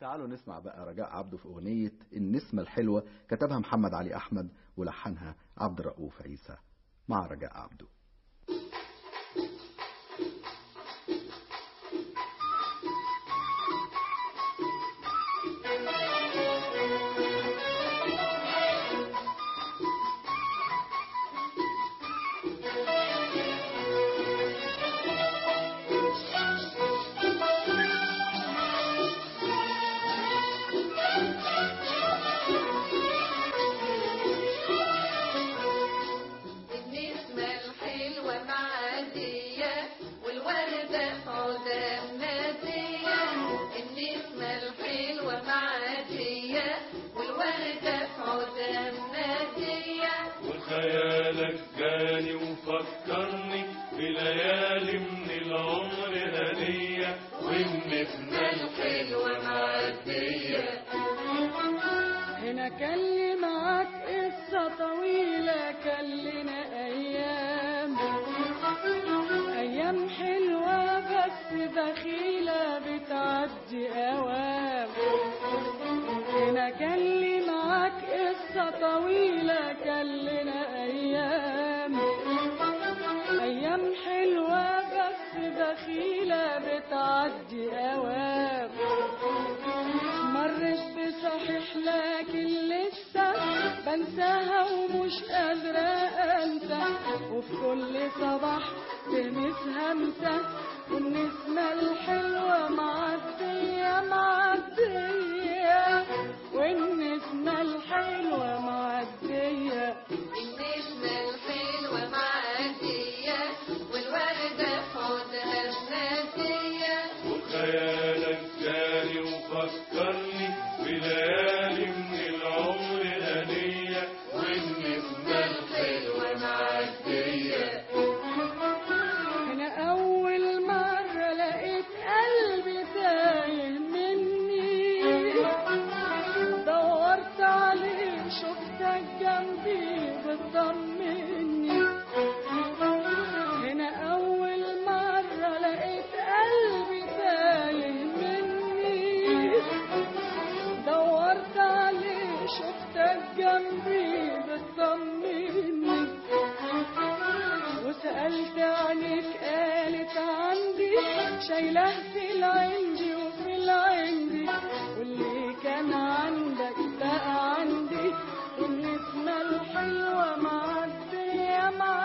تعالوا نسمع بقى رجاء عبده في أغنية النسمة الحلوة كتبها محمد علي أحمد ولحنها عبد الرؤوف عيسى مع رجاء عبده النسمة الحلوة معدية والوردة عودة نادية النسمة الحلوة معدية والوردة عودة نادية وخيالك جاني وفكرني بليالي من العمر هدية والنسمة الحلوة معدية هنا كان معاك قصة طويلة كان لنا أيام أيام حلوة بس دخيلة بتعدي أوام هنا كان معاك قصة طويلة كان لنا أيام أيام حلوة بس دخيلة بتعدي أوام مرت بصحيح لكن لسه بنساها ومش قادرة أنسى وفي كل صباح تلمس همسة والنسمة الحلوة معدية معدية والنسمة الحلوة معدية النسمة الحلوة معدية والوردة حودها نادية وخيالك جاني وفكرني بليالي من العمر هدية والنسمة الحلوة معدية أنا أول مرة لقيت قلبي تايه مني دورت عليه شفتك جنبي بتطمني هنا أول مرة لقيت قلبي تايه مني دورت عليه شفتك جنبي بتطمني وسألت عنك قالت عندي شايلاه في العندي وفي العندي واللي كان عندك بقى عندي والنسمة الحلوة معدية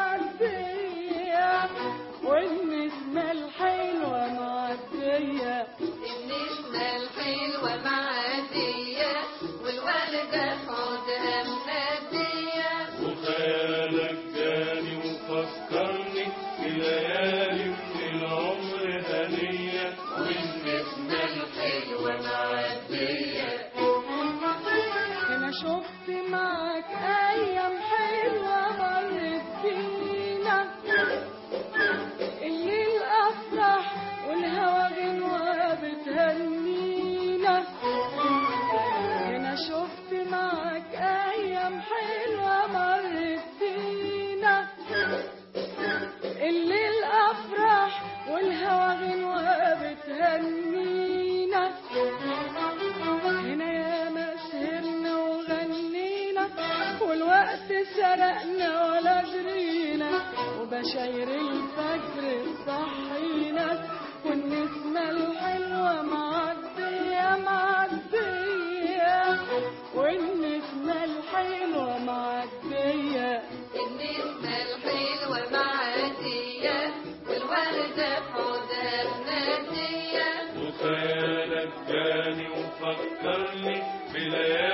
معدية والنسمة الحلوة معدية النسمة الحلوة معدية والوردة حودها منادية وخيالك جاني وفكرني بليالي من العمر هدية والنسمة الحلوة معدية أنا شفت معاك أيام حلوة مرت بينا الليل أفرح والهوا غنوة بتهنينا أنا شفت معاك أيام حلوة مرت بينا الليل أفرح والهوا غنوة بتهنينا هنا يا ما سهرنا وغنينا والوقت سرقنا ولا درينا وبشاير الفجر صحينا والنسمة الحلوة معدية معدية والنسمة الحلوة معدية النسمة الحلوة معدية والوردة حودها منادية وخيالك جاني وفكرني بليالي